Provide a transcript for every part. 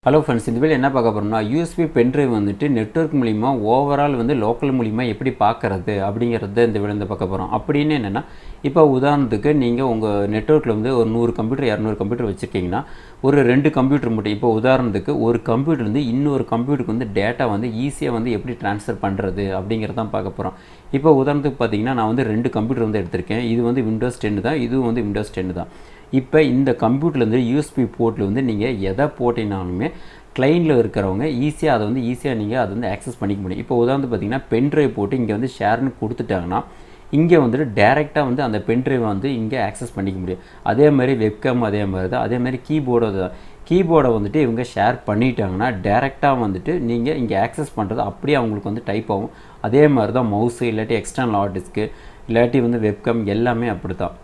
hello friends இந்த video என்ன பார்க்க போகிறோம்னா யூஎஸ்பி பென்ட்ரைவ் வந்துட்டு நெட்வொர்க் மூலிமா ஓவரால் வந்து லோக்கல் மூலிமா எப்படி பார்க்கறது அப்படிங்கிறத இந்த வீடியோ வந்து பார்க்க போகிறோம் அப்படின்னு என்னென்னா இப்போ உதாரணத்துக்கு நீங்கள் உங்கள் நெட்வொர்க்கில் வந்து ஒரு நூறு கம்ப்யூட்டர் இரநூறு கம்ப்யூட்டர் வச்சுருக்கீங்கன்னா ஒரு ரெண்டு கம்ப்யூட்டர் மட்டும் இப்போ உதாரணத்துக்கு ஒரு கம்ப்யூட்டர் வந்து இன்னொரு கம்ப்யூட்டருக்கு வந்து டேட்டா வந்து ஈஸியாக வந்து எப்படி ட்ரான்ஸ்ஃபர் பண்ணுறது அப்படிங்கிறதான் பார்க்க போகிறோம் இப்போ உதாரணத்துக்கு பார்த்தீங்கன்னா நான் வந்து ரெண்டு கம்ப்யூட்டர் வந்து எடுத்திருக்கேன் இது வந்து விண்டோஸ் டென் தான் இதுவும் வந்து விண்டோஸ் டென் தான் இப்போ இந்த கம்ப்யூட்டர்லேருந்து யூஎஸ்பி போர்ட்டில் வந்து நீங்கள் எதை போட்டினாலுமே கிளைண்டில் இருக்கிறவங்க ஈஸியாக அதை வந்து ஈஸியாக நீங்கள் அதை வந்து ஆக்சஸ் பண்ணிக்க முடியும் இப்போ உதாரணத்துக்கு பார்த்தீங்கன்னா பென்ட்ரைவ் போட்டு இங்கே வந்து ஷேர்னு கொடுத்துட்டாங்கன்னா இங்கே வந்துட்டு டேரெக்டாக வந்து அந்த பென்ட்ரைவை வந்து இங்கே ஆக்சஸ் பண்ணிக்க முடியும் அதே மாதிரி வெப்கேம் அதே மாதிரி தான் அதே மாதிரி கீபோர்டு தான் கீபோர்டை வந்துட்டு இவங்க ஷேர் பண்ணிட்டாங்கன்னா டேரெக்டாக வந்துட்டு நீங்கள் இங்கே ஆக்சஸ் பண்ணுறது அப்படியே அவங்களுக்கு வந்து டைப் ஆகும் அதே மாதிரி தான் மவுஸு இல்லாட்டி எக்ஸ்டர்னல் ஹார்ட் டிஸ்க்கு இல்லாட்டி வந்து வெப்கம் எல்லாமே அப்படி தான்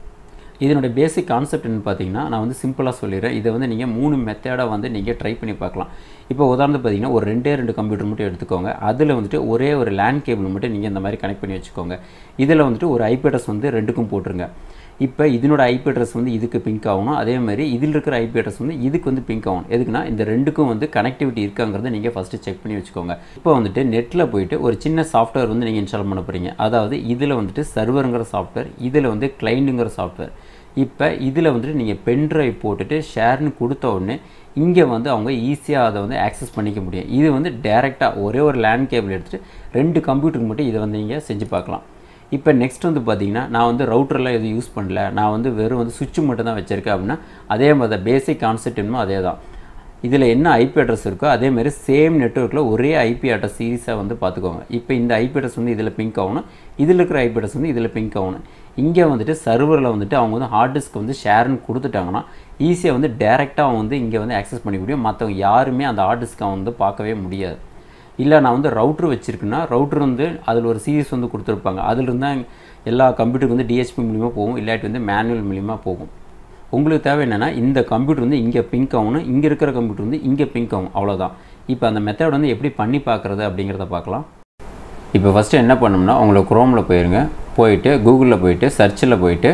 இதனுடைய பேசிக் கான்செப்ட் என்ன பார்த்தீங்கன்னா நான் வந்து சிம்பிளாக சொல்லிடுறேன் இதை வந்து நீங்கள் மூணு மெத்தடாக வந்து நீங்கள் ட்ரை பண்ணி பார்க்கலாம் இப்போ உதாரணத்துக்கு பார்த்தீங்கன்னா ஒரு ரெண்டே ரெண்டு கம்ப்யூட்டர் மட்டும் எடுத்துக்கோங்க அதில் வந்துட்டு ஒரே ஒரு லேண்ட் கேபிள் மட்டும் நீங்கள் இந்த மாதிரி கனெக்ட் பண்ணி வச்சுக்கோங்க இதில் வந்துட்டு ஒரு ஐபி அட்ரஸ் வந்து ரெண்டுக்கும் போட்டுருங்க இப்போ இதனோட ஐபி அட்ரஸ் வந்து இதுக்கு பிங்க் ஆகணும் அதே மாதிரி இதில் இருக்கிற ஐபி அட்ரஸ் வந்து இதுக்கு வந்து பிங்க் ஆகணும் எதுக்குன்னா இந்த ரெண்டுக்கும் வந்து கனெக்டிவிட்டி இருக்காங்கிறத நீங்கள் ஃபஸ்ட்டு செக் பண்ணி வச்சுக்கோங்க இப்போ வந்துட்டு நெட்டில் போயிட்டு ஒரு சின்ன சாஃப்ட்வேர் வந்து நீங்கள் இன்ஸ்டால் பண்ண போகிறீங்க அதாவது இதில் வந்துட்டு சர்வருங்கிற சாஃப்ட்வேர் இதில் வந்து கிளைண்ட்டுங்கிற சாஃப்ட்வேர் இப்போ இதில் வந்துட்டு நீங்கள் பென்ட்ரைவ் போட்டுட்டு ஷேர்னு கொடுத்த உடனே இங்கே வந்து அவங்க ஈஸியாக அதை வந்து ஆக்சஸ் பண்ணிக்க முடியும் இது வந்து டேரெக்டாக ஒரே ஒரு லேண்ட் கேபிள் எடுத்துகிட்டு ரெண்டு கம்ப்யூட்டருக்கு மட்டும் இதை வந்து நீங்கள் செஞ்சு பார்க்கலாம் இப்போ நெக்ஸ்ட் வந்து பார்த்தீங்கன்னா நான் வந்து ரவுட்டர்லாம் எதுவும் யூஸ் பண்ணல நான் வந்து வெறும் வந்து சுவிட்ச் மட்டும் தான் வச்சுருக்கேன் அப்படின்னா அதே மாதிரி தான் பேசிக் கான்செப்ட் என்னமோ அதே தான் இதில் என்ன ஐபி அட்ரஸ் இருக்கோ அதேமாதிரி சேம் நெட்ஒர்க்கில் ஒரே ஐபி அட்ரஸ் சீரிஸாக வந்து பார்த்துக்கோங்க இப்போ இந்த ஐபி அட்ரஸ் வந்து இதில் பிங்க் ஆகணும் இதில் இருக்கிற ஐபி அட்ரஸ் வந்து இதில் பிங்க் ஆகணும் இங்கே வந்துட்டு சர்வரில் வந்துட்டு அவங்க வந்து ஹார்ட் டிஸ்க் வந்து ஷேர்னு கொடுத்துட்டாங்கன்னா ஈஸியாக வந்து டேரெக்டாக அவங்க வந்து இங்கே வந்து ஆக்சஸ் பண்ணி முடியும் மற்றவங்க யாருமே அந்த ஹார்ட் டிஸ்க்கை வந்து பார்க்கவே முடியாது இல்லை நான் வந்து ரவுட்ரு வச்சுருக்கேன்னா ரவுட்ரு வந்து அதில் ஒரு சீரிஸ் வந்து கொடுத்துருப்பாங்க அதிலிருந்து தான் எல்லா கம்ப்யூட்டருக்கு வந்து டிஹெச்பி மூலிமா போகும் இல்லாட்டி வந்து மேனுவல் மூலிமா போகும் உங்களுக்கு தேவை என்னென்னா இந்த கம்ப்யூட்டர் வந்து இங்கே பிங்க் ஆகணும் இங்கே இருக்கிற கம்ப்யூட்டர் வந்து இங்கே பிங்க் ஆகும் அவ்வளோதான் இப்போ அந்த மெத்தட் வந்து எப்படி பண்ணி பார்க்குறது அப்படிங்கிறத பார்க்கலாம் இப்போ ஃபஸ்ட்டு என்ன பண்ணோம்னா உங்களுக்கு குரோமில் போயிருங்க போயிட்டு கூகுளில் போயிட்டு சர்ச்சில் போயிட்டு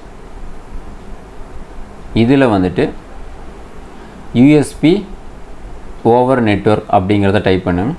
இதில் வந்துட்டு யூஎஸ்பி ஓவர் நெட்ஒர்க் அப்படிங்கிறத டைப் பண்ணுங்க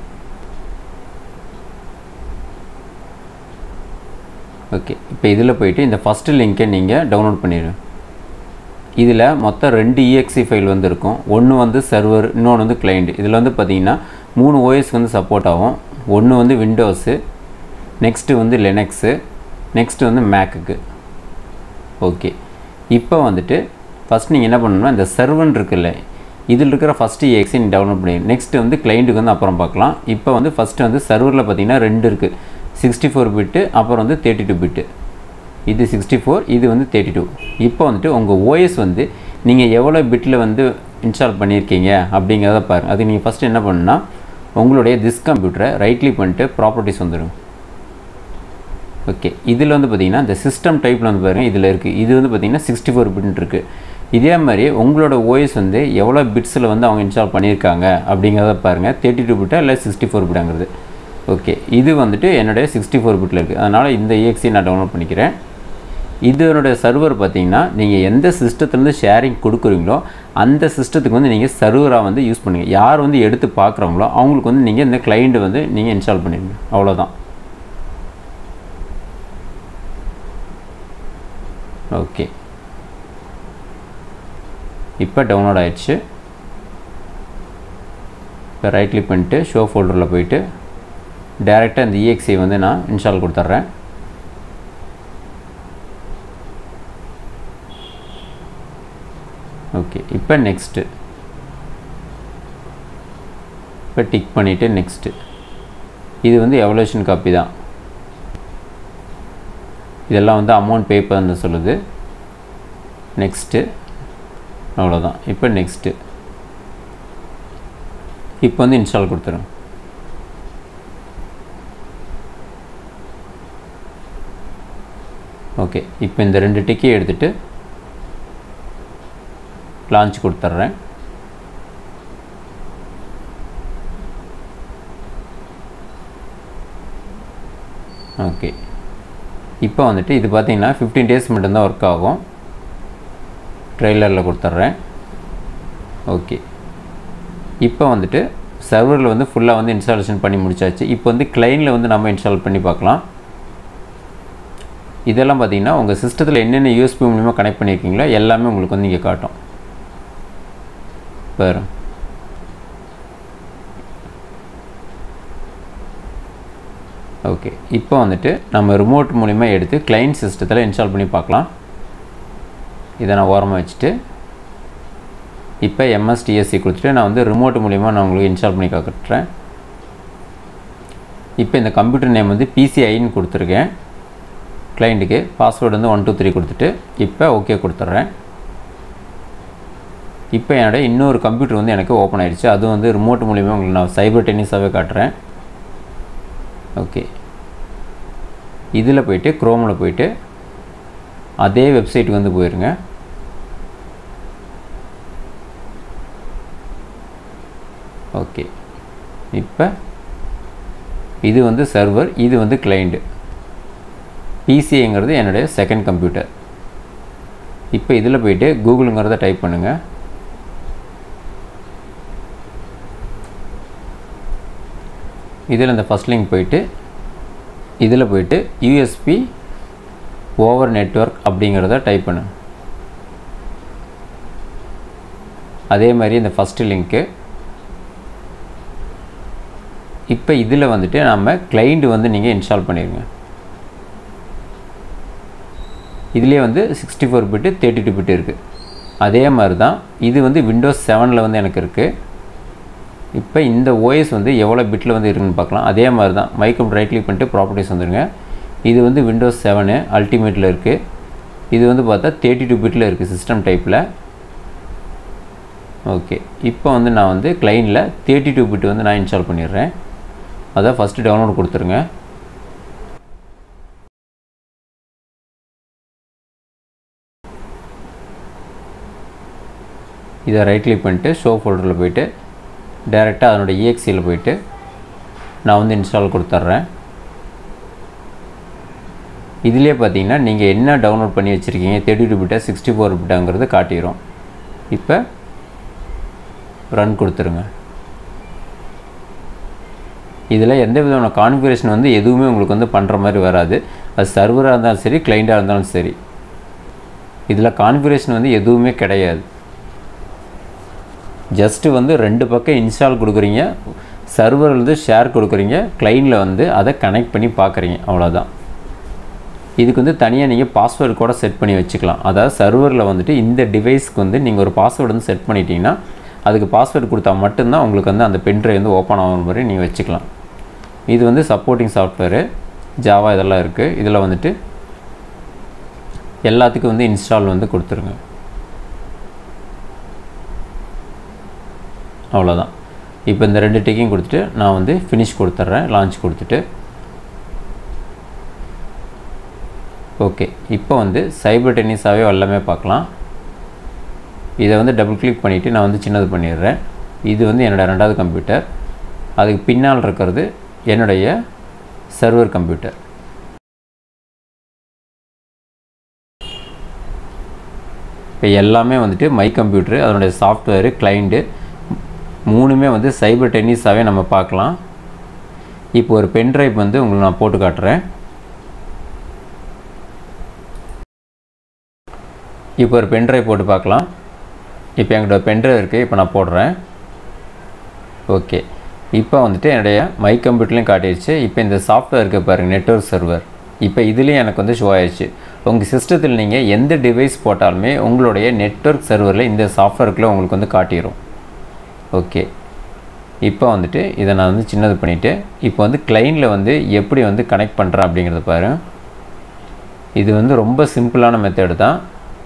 ஓகே இப்போ இதில் போயிட்டு இந்த ஃபஸ்ட்டு லிங்க்கை நீங்கள் டவுன்லோட் பண்ணிடுங்க இதில் மொத்தம் ரெண்டு இஎக்ஸி ஃபைல் வந்து இருக்கும் ஒன்று வந்து சர்வர் இன்னொன்று வந்து கிளைண்ட் இதில் வந்து பார்த்திங்கன்னா மூணு ஓஎஸ்க்கு வந்து சப்போர்ட் ஆகும் ஒன்று வந்து விண்டோஸு நெக்ஸ்ட்டு வந்து லெனக்ஸு நெக்ஸ்ட்டு வந்து மேக்குக்கு ஓகே இப்போ வந்துட்டு ஃபஸ்ட் நீங்கள் என்ன பண்ணணும்னா இந்த சர்வன் இருக்குல்ல இதில் இருக்கிற ஃபஸ்ட்டு இஎக்ஸி நீங்கள் டவுன்லோட் பண்ணி நெக்ஸ்ட்டு வந்து கிளைண்ட்டுக்கு வந்து அப்புறம் பார்க்கலாம் இப்போ வந்து ஃபஸ்ட்டு வந்து சர்வரில் பார்த்திங்கன்னா ரெண்டு இருக்குது சிக்ஸ்டி ஃபோர் பிட்டு அப்புறம் வந்து தேர்ட்டி டூ பிட்டு இது சிக்ஸ்டி ஃபோர் இது வந்து தேர்ட்டி டூ இப்போ வந்துட்டு உங்கள் ஓஎஸ் வந்து நீங்கள் எவ்வளோ பிட்டில் வந்து இன்ஸ்டால் பண்ணியிருக்கீங்க அப்படிங்கிறத பாருங்கள் அதுக்கு நீங்கள் ஃபஸ்ட்டு என்ன பண்ணுன்னா உங்களுடைய திஸ் கம்ப்யூட்டரை ரைட் கிளிக் பண்ணிட்டு ப்ராப்பர்ட்டிஸ் வந்துடும் ஓகே இதில் வந்து பார்த்திங்கன்னா இந்த சிஸ்டம் டைப்பில் வந்து பாருங்கள் இதில் இருக்குது இது வந்து பார்த்திங்கன்னா சிக்ஸ்டி ஃபோர் பிட்னு இருக்குது இதே மாதிரி உங்களோட ஓஎஸ் வந்து எவ்வளோ பிட்ஸில் வந்து அவங்க இன்ஸ்டால் பண்ணியிருக்காங்க அப்படிங்கிறத பாருங்கள் தேர்ட்டி டூ பிட்டா இல்லை சிக்ஸ்டி ஃபோர் பிட்டாங்கிறது ஓகே இது வந்துட்டு என்னுடைய சிக்ஸ்டி ஃபோர் பிட்டில் இருக்குது அதனால் இந்த இஎக்ஸி நான் டவுன்லோட் பண்ணிக்கிறேன் இதனுடைய சர்வர் பார்த்தீங்கன்னா நீங்கள் எந்த சிஸ்டத்துலேருந்து ஷேரிங் கொடுக்குறீங்களோ அந்த சிஸ்டத்துக்கு வந்து நீங்கள் சர்வராக வந்து யூஸ் பண்ணுங்கள் யார் வந்து எடுத்து பார்க்குறாங்களோ அவங்களுக்கு வந்து நீங்கள் இந்த கிளைண்ட்டு வந்து நீங்கள் இன்ஸ்டால் பண்ணிடுங்க அவ்வளோதான் ஓகே இப்போ டவுன்லோட் ஆயிடுச்சு இப்போ ரைட் கிளிக் பண்ணிட்டு ஷோ ஃபோல்டரில் போயிட்டு டேரெக்டாக இந்த இஎக்ஸை வந்து நான் இன்ஸ்டால் கொடுத்துட்றேன் ஓகே இப்போ நெக்ஸ்ட்டு இப்போ டிக் பண்ணிவிட்டு நெக்ஸ்ட்டு இது வந்து எவல்யூஷன் காப்பி தான் இதெல்லாம் வந்து அமௌண்ட் பே பண்ண சொல்லுது நெக்ஸ்ட்டு அவ்வளோதான் இப்போ நெக்ஸ்ட்டு இப்போ வந்து இன்ஸ்டால் கொடுத்துரும் ஓகே இப்போ இந்த ரெண்டு டிக்கி எடுத்துகிட்டு லான்ச் கொடுத்துட்றேன் ஓகே இப்போ வந்துட்டு இது பார்த்தீங்கன்னா ஃபிஃப்டீன் டேஸ் மட்டும்தான் ஒர்க் ஆகும் ட்ரெய்லரில் கொடுத்துட்றேன் ஓகே இப்போ வந்துட்டு சர்வரில் வந்து ஃபுல்லாக வந்து இன்ஸ்டாலேஷன் பண்ணி முடிச்சாச்சு இப்போ வந்து கிளைனில் வந்து நம்ம இன்ஸ்டால் பண்ணி பார்க்கலாம் இதெல்லாம் பார்த்தீங்கன்னா உங்கள் சிஸ்டத்தில் என்னென்ன யூஎஸ்பி மூலிமா கனெக்ட் பண்ணியிருக்கீங்களோ எல்லாமே உங்களுக்கு வந்து இங்கே காட்டும் பாரு ஓகே இப்போ வந்துட்டு நம்ம ரிமோட் மூலிமா எடுத்து கிளைண்ட் சிஸ்டத்தில் இன்ஸ்டால் பண்ணி பார்க்கலாம் இதை நான் ஓரமாக வச்சுட்டு இப்போ எம்எஸ்டிஎஸ்சி கொடுத்துட்டு நான் வந்து ரிமோட் மூலிமா நான் உங்களுக்கு இன்ஸ்டால் பண்ணி காட்டுறேன் இப்போ இந்த கம்ப்யூட்டர் நேம் வந்து பிசிஐன்னு கொடுத்துருக்கேன் கிளைண்ட்டுக்கு பாஸ்வேர்டு வந்து ஒன் டூ த்ரீ கொடுத்துட்டு இப்போ ஓகே கொடுத்துட்றேன் இப்போ என்னோட இன்னொரு கம்ப்யூட்டர் வந்து எனக்கு ஓப்பன் ஆயிடுச்சு அது வந்து ரிமோட் மூலிமா உங்களுக்கு நான் சைபர் டென்னிஸாகவே காட்டுறேன் ஓகே இதில் போயிட்டு க்ரோமில் போயிட்டு அதே வெப்சைட்டுக்கு வந்து போயிருங்க ஓகே இப்போ இது வந்து சர்வர் இது வந்து கிளைண்ட்டு பிசிங்கிறது என்னுடைய செகண்ட் கம்ப்யூட்டர் இப்போ இதில் போயிட்டு கூகுளுங்கிறத டைப் பண்ணுங்கள் இதில் இந்த ஃபஸ்ட் லிங்க் போயிட்டு இதில் போயிட்டு யூஎஸ்பி ஓவர் நெட்ஒர்க் அப்படிங்கிறத டைப் பண்ணு அதே மாதிரி இந்த ஃபஸ்ட்டு லிங்க்கு இப்போ இதில் வந்துட்டு நம்ம கிளைண்ட் வந்து நீங்கள் இன்ஸ்டால் பண்ணிடுங்க இதுலேயே வந்து sixty four bit thirty two bit இருக்குது அதே மாதிரி தான் இது வந்து விண்டோஸ் செவனில் வந்து எனக்கு இருக்குது இப்போ இந்த ஓஎஸ் வந்து எவ்வளோ பிட்டில் வந்து இருக்குன்னு பார்க்கலாம் அதே மாதிரி தான் மைக்கம் ரைட் கிளிக் பண்ணிட்டு ப்ராப்பர்ட்டிஸ் வந்துடுங்க இது வந்து விண்டோஸ் செவனு அல்டிமேட்டில் இருக்குது இது வந்து பார்த்தா தேர்ட்டி டூ பிட்டில் இருக்குது சிஸ்டம் டைப்பில் ஓகே இப்போ வந்து நான் வந்து கிளைனில் தேர்ட்டி டூ பிட் வந்து நான் இன்ஸ்டால் பண்ணிடுறேன் அதான் ஃபஸ்ட்டு டவுன்லோட் கொடுத்துருங்க இதை ரைட் கிளிக் பண்ணிட்டு ஷோ ஃபோல்டரில் போயிட்டு டேரெக்டாக அதனோட இஎக்சியில் போயிட்டு நான் வந்து இன்ஸ்டால் கொடுத்துட்றேன் இதிலே பார்த்தீங்கன்னா நீங்கள் என்ன டவுன்லோட் பண்ணி வச்சுருக்கீங்க தேர்ட்டி டூ பிட்டா சிக்ஸ்டி ஃபோர் பிட்டாங்கிறது காட்டிடும் இப்போ ரன் கொடுத்துருங்க இதில் எந்த விதமான கான்ஃபிகரேஷன் வந்து எதுவுமே உங்களுக்கு வந்து பண்ணுற மாதிரி வராது அது சர்வராக இருந்தாலும் சரி கிளைண்ட்டாக இருந்தாலும் சரி இதில் கான்ஃபிகரேஷன் வந்து எதுவுமே கிடையாது ஜஸ்ட்டு வந்து ரெண்டு பக்கம் இன்ஸ்டால் கொடுக்குறீங்க சர்வர்லேருந்து ஷேர் கொடுக்குறீங்க கிளைண்டில் வந்து அதை கனெக்ட் பண்ணி பார்க்குறீங்க அவ்வளோதான் இதுக்கு வந்து தனியாக நீங்கள் பாஸ்வேர்டு கூட செட் பண்ணி வச்சுக்கலாம் அதாவது சர்வரில் வந்துட்டு இந்த டிவைஸ்க்கு வந்து நீங்கள் ஒரு பாஸ்வேர்டு வந்து செட் பண்ணிட்டீங்கன்னா அதுக்கு பாஸ்வேர்டு கொடுத்தா மட்டும்தான் உங்களுக்கு வந்து அந்த பென்ட்ரைவ் வந்து ஓப்பன் ஆகிற மாதிரி நீங்கள் வச்சுக்கலாம் இது வந்து சப்போர்ட்டிங் சாஃப்ட்வேரு ஜாவா இதெல்லாம் இருக்குது இதில் வந்துட்டு எல்லாத்துக்கும் வந்து இன்ஸ்டால் வந்து கொடுத்துருங்க அவ்வளோதான் இப்போ இந்த ரெண்டு டிக்கையும் கொடுத்துட்டு நான் வந்து ஃபினிஷ் கொடுத்துட்றேன் லான்ச் கொடுத்துட்டு ஓகே இப்போ வந்து சைபர் டென்னிஸாகவே எல்லாமே பார்க்கலாம் இதை வந்து டபுள் கிளிக் பண்ணிவிட்டு நான் வந்து சின்னது பண்ணிடுறேன் இது வந்து என்னோடய ரெண்டாவது கம்ப்யூட்டர் அதுக்கு பின்னால் இருக்கிறது என்னுடைய சர்வர் கம்ப்யூட்டர் இப்போ எல்லாமே வந்துட்டு மை கம்ப்யூட்டரு அதனுடைய சாஃப்ட்வேரு கிளைண்ட்டு மூணுமே வந்து சைபர் டென்னிஸாகவே நம்ம பார்க்கலாம் இப்போ ஒரு பென்ட்ரைவ் வந்து உங்களுக்கு நான் போட்டு காட்டுறேன் இப்போ ஒரு பென்ட்ரைவ் போட்டு பார்க்கலாம் இப்போ என்கிட்ட பென்ட்ரைவ் இருக்குது இப்போ நான் போடுறேன் ஓகே இப்போ வந்துட்டு என்னுடைய மை கம்ப்யூட்டர்லையும் காட்டிடுச்சு இப்போ இந்த சாஃப்ட்வேர் இருக்குது பாருங்கள் நெட்ஒர்க் சர்வர் இப்போ இதுலேயும் எனக்கு வந்து ஷோ ஆயிடுச்சு உங்கள் சிஸ்டத்தில் நீங்கள் எந்த டிவைஸ் போட்டாலுமே உங்களுடைய நெட்ஒர்க் சர்வரில் இந்த சாஃப்ட்வேருக்குள்ளே உங்களுக்கு வந்து காட்டிடும் ஓகே இப்போ வந்துட்டு இதை நான் வந்து சின்னது பண்ணிவிட்டு இப்போ வந்து கிளைனில் வந்து எப்படி வந்து கனெக்ட் பண்ணுறேன் அப்படிங்கிறத பாரு இது வந்து ரொம்ப சிம்பிளான மெத்தடு தான்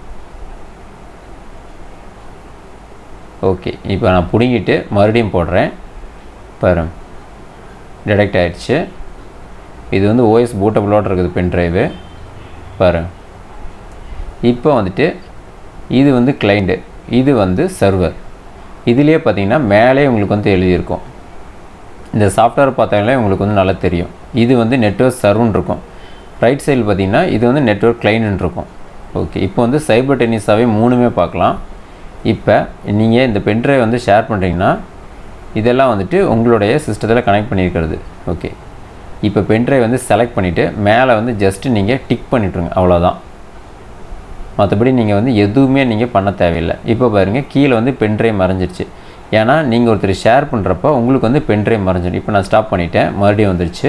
ஓகே இப்போ நான் பிடுங்கிட்டு மறுபடியும் போடுறேன் பாரு டிடெக்ட் ஆகிடுச்சு இது வந்து ஓஎஸ் பூட்டபுளோட இருக்குது பென் ட்ரைவு பாரு இப்போ வந்துட்டு இது வந்து கிளைண்ட்டு இது வந்து சர்வர் இதுலேயே பார்த்தீங்கன்னா மேலே உங்களுக்கு வந்து எழுதியிருக்கும் இந்த சாஃப்ட்வேர் பார்த்தாலே உங்களுக்கு வந்து நல்லா தெரியும் இது வந்து நெட்ஒர்க் சர்வன் இருக்கும் ரைட் சைடில் பார்த்தீங்கன்னா இது வந்து நெட்ஒர்க் கிளைண்ட்னு இருக்கும் ஓகே இப்போ வந்து சைபர் டென்னிஸாகவே மூணுமே பார்க்கலாம் இப்போ நீங்கள் இந்த பென்ட்ரைவ் வந்து ஷேர் பண்ணுறீங்கன்னா இதெல்லாம் வந்துட்டு உங்களுடைய சிஸ்டத்தில் கனெக்ட் பண்ணியிருக்கிறது ஓகே இப்போ பென்ட்ரைவ் வந்து செலக்ட் பண்ணிவிட்டு மேலே வந்து ஜஸ்ட்டு நீங்கள் டிக் பண்ணிட்டுருங்க அவ்வளோதான் மற்றபடி நீங்கள் வந்து எதுவுமே நீங்கள் பண்ண தேவையில்லை இப்போ பாருங்கள் கீழே வந்து பென்ட்ரைவ் மறைஞ்சிருச்சு ஏன்னா நீங்கள் ஒருத்தர் ஷேர் பண்ணுறப்ப உங்களுக்கு வந்து பென்ட்ரைவ் மறைஞ்சிடும் இப்போ நான் ஸ்டாப் பண்ணிட்டேன் மறுபடியும் வந்துருச்சு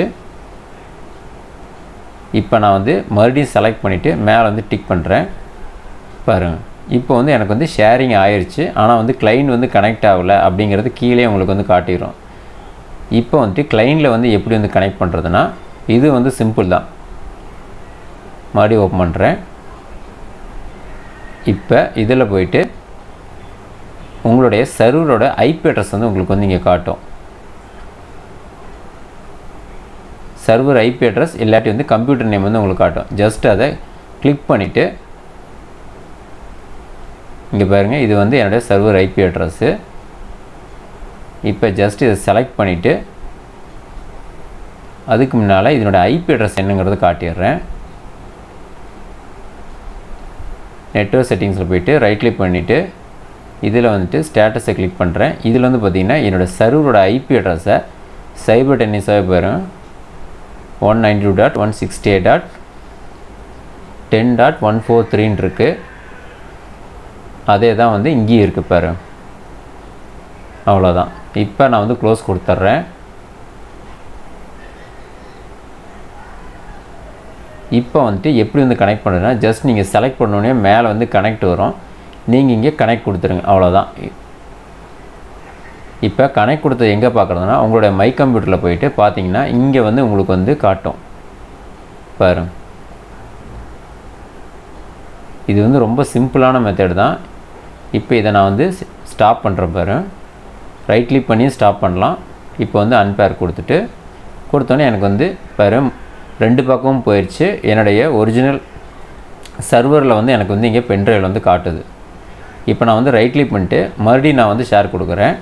இப்போ நான் வந்து மறுபடியும் செலக்ட் பண்ணிவிட்டு மேலே வந்து டிக் பண்ணுறேன் பாருங்கள் இப்போ வந்து எனக்கு வந்து ஷேரிங் ஆயிடுச்சு ஆனால் வந்து கிளைண்ட் வந்து கனெக்ட் ஆகலை அப்படிங்கிறது கீழே உங்களுக்கு வந்து காட்டிடும் இப்போ வந்துட்டு கிளைண்டில் வந்து எப்படி வந்து கனெக்ட் பண்ணுறதுனா இது வந்து சிம்பிள் தான் மறுபடியும் ஓப்பன் பண்ணுறேன் இப்போ இதில் போயிட்டு உங்களுடைய சர்வரோட ஐபி அட்ரஸ் வந்து உங்களுக்கு வந்து இங்கே காட்டும் சர்வர் ஐபி அட்ரஸ் இல்லாட்டி வந்து கம்ப்யூட்டர் நேம் வந்து உங்களுக்கு காட்டும் ஜஸ்ட் அதை கிளிக் பண்ணிவிட்டு இங்கே பாருங்கள் இது வந்து என்னுடைய சர்வர் ஐபி அட்ரஸ்ஸு இப்போ ஜஸ்ட் இதை செலக்ட் பண்ணிவிட்டு அதுக்கு முன்னால் இதனோட ஐபி அட்ரஸ் என்னங்கிறது காட்டிடுறேன் நெட்ஒர்க் செட்டிங்ஸில் போயிட்டு ரைட் கிளிக் பண்ணிவிட்டு இதில் வந்துட்டு ஸ்டேட்டஸை கிளிக் பண்ணுறேன் இதில் வந்து பார்த்திங்கன்னா என்னோடய சர்வரோட ஐபி அட்ரஸை சைபர் டென்னிஸாக பாருங்க one ninety two dot one sixty eight dot ten dot one four த்ரீன்னு இருக்குது அதே தான் வந்து இங்கேயும் இருக்குது பாரு அவ்வளோதான் இப்போ நான் வந்து க்ளோஸ் கொடுத்துட்றேன் இப்போ வந்துட்டு எப்படி வந்து கனெக்ட் பண்ணுறதுனா ஜஸ்ட் நீங்கள் செலக்ட் பண்ணோடனே மேலே வந்து கனெக்ட் வரும் நீங்கள் இங்கே கனெக்ட் கொடுத்துருங்க அவ்வளோதான் இப்போ கனெக்ட் கொடுத்தது எங்கே பார்க்குறதுனா உங்களுடைய மை கம்ப்யூட்டரில் போயிட்டு பார்த்தீங்கன்னா இங்கே வந்து உங்களுக்கு வந்து காட்டும் பாருங்க இது வந்து ரொம்ப சிம்பிளான மெத்தட் தான் இப்போ இதை நான் வந்து ஸ்டாப் பண்ணுறேன் பாரு ரைட் கிளிக் பண்ணி ஸ்டாப் பண்ணலாம் இப்போ வந்து அன்பேர் கொடுத்துட்டு கொடுத்தோன்னே எனக்கு வந்து பாரு ரெண்டு பக்கமும் போயிடுச்சு என்னுடைய ஒரிஜினல் சர்வரில் வந்து எனக்கு வந்து இங்கே பென்ட்ரைவில் வந்து காட்டுது இப்போ நான் வந்து ரைட் கிளிக் பண்ணிட்டு மறுபடியும் நான் வந்து ஷேர் கொடுக்குறேன்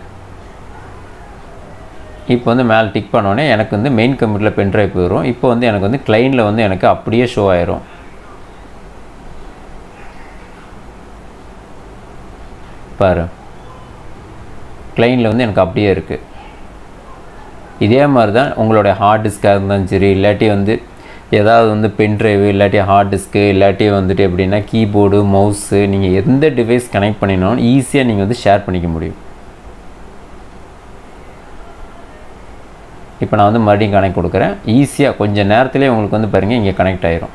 இப்போ வந்து மேலே டிக் பண்ணோடனே எனக்கு வந்து மெயின் கம்ப்யூட்டரில் பென்ட்ரைவ் போயிடும் இப்போ வந்து எனக்கு வந்து கிளைண்டில் வந்து எனக்கு அப்படியே ஷோ ஆயிரும் பாரு கிளைண்டில் வந்து எனக்கு அப்படியே இருக்குது இதே மாதிரி தான் உங்களுடைய ஹார்ட் டிஸ்க்காக இருந்தாலும் சரி இல்லாட்டி வந்து ஏதாவது வந்து பென் ட்ரைவு இல்லாட்டி ஹார்ட் டிஸ்க்கு இல்லாட்டி வந்துட்டு எப்படின்னா கீபோர்டு மவுஸு நீங்கள் எந்த டிவைஸ் கனெக்ட் பண்ணினாலும் ஈஸியாக நீங்கள் வந்து ஷேர் பண்ணிக்க முடியும் இப்போ நான் வந்து மறுபடியும் கனெக்ட் கொடுக்குறேன் ஈஸியாக கொஞ்சம் நேரத்துலேயே உங்களுக்கு வந்து பாருங்கள் இங்கே கனெக்ட் ஆயிரும்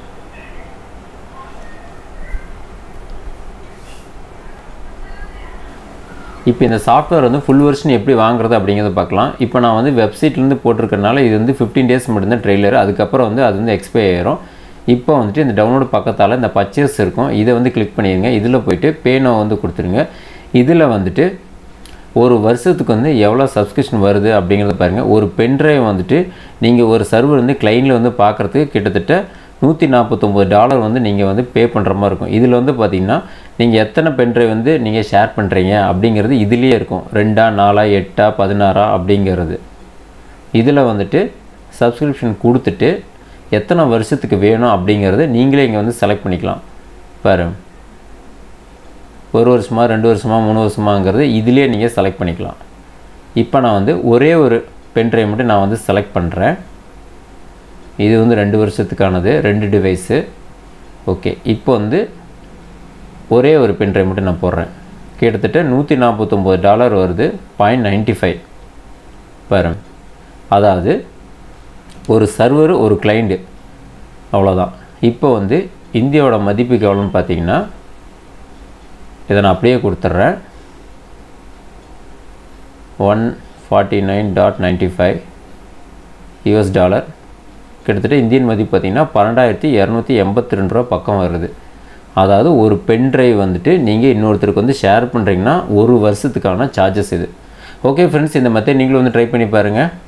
இப்போ இந்த சாஃப்ட்வேர் வந்து ஃபுல் வெர்ஷன் எப்படி வாங்குறது அப்படிங்கிறத பார்க்கலாம் இப்போ நான் வந்து வெப்சைட்லேருந்து போட்டிருக்கறனால இது வந்து ஃபிஃப்டீன் டேஸ் மட்டும்தான் ட்ரெய்லர் அதுக்கப்புறம் வந்து அது வந்து எக்ஸ்பை ஆயிரும் இப்போ வந்துட்டு இந்த டவுன்லோடு பக்கத்தால் இந்த பர்ச்சேஸ் இருக்கும் இதை வந்து கிளிக் பண்ணிடுங்க இதில் போயிட்டு பேனோ வந்து கொடுத்துருங்க இதில் வந்துட்டு ஒரு வருஷத்துக்கு வந்து எவ்வளோ சப்ஸ்கிரிப்ஷன் வருது அப்படிங்கிறத பாருங்கள் ஒரு பென்ட்ரைவ் வந்துட்டு நீங்கள் ஒரு சர்வர் வந்து கிளைண்டில் வந்து பார்க்குறதுக்கு கிட்டத்தட்ட நூற்றி நாற்பத்தொம்போது டாலர் வந்து நீங்கள் வந்து பே பண்ணுற மாதிரி இருக்கும் இதில் வந்து பார்த்திங்கன்னா நீங்கள் எத்தனை பென்ட்ரைவ் வந்து நீங்கள் ஷேர் பண்ணுறீங்க அப்படிங்கிறது இதுலேயே இருக்கும் ரெண்டா நாலா எட்டா பதினாறா அப்படிங்கிறது இதில் வந்துட்டு சப்ஸ்கிரிப்ஷன் கொடுத்துட்டு எத்தனை வருஷத்துக்கு வேணும் அப்படிங்கிறது நீங்களே இங்கே வந்து செலக்ட் பண்ணிக்கலாம் பாரு ஒரு வருஷமா ரெண்டு வருஷமா மூணு வருஷமாங்கிறது இதுலேயே நீங்கள் செலக்ட் பண்ணிக்கலாம் இப்போ நான் வந்து ஒரே ஒரு பென்ட்ரைவ் மட்டும் நான் வந்து செலக்ட் பண்ணுறேன் இது வந்து ரெண்டு வருஷத்துக்கானது ரெண்டு டிவைஸு ஓகே இப்போ வந்து ஒரே ஒரு பென்ட்ரைவ் மட்டும் நான் போடுறேன் கிட்டத்தட்ட நூற்றி நாற்பத்தொம்போது டாலர் வருது பாயிண்ட் நைன்ட்டி ஃபைவ் பாருங்க அதாவது ஒரு சர்வர் ஒரு கிளைண்ட்டு அவ்வளோதான் இப்போ வந்து இந்தியாவோட மதிப்புக்கு எவ்வளோன்னு பார்த்தீங்கன்னா இதை நான் அப்படியே கொடுத்துட்றேன் one forty nine dot ninety five US dollar கிட்டத்தட்ட இந்தியன் மதிப்பு பார்த்திங்கன்னா பன்னெண்டாயிரத்தி இரநூத்தி எண்பத்தி ரெண்டு ரூபா பக்கம் வருது அதாவது ஒரு பென் ட்ரைவ் வந்துட்டு நீங்கள் இன்னொருத்தருக்கு வந்து ஷேர் பண்ணுறீங்கன்னா ஒரு வருஷத்துக்கான சார்ஜஸ் இது ஓகே ஃப்ரெண்ட்ஸ் இந்த மெத்தட் நீங்களும் வந்து ட்ரை பண்ணி பாருங்கள்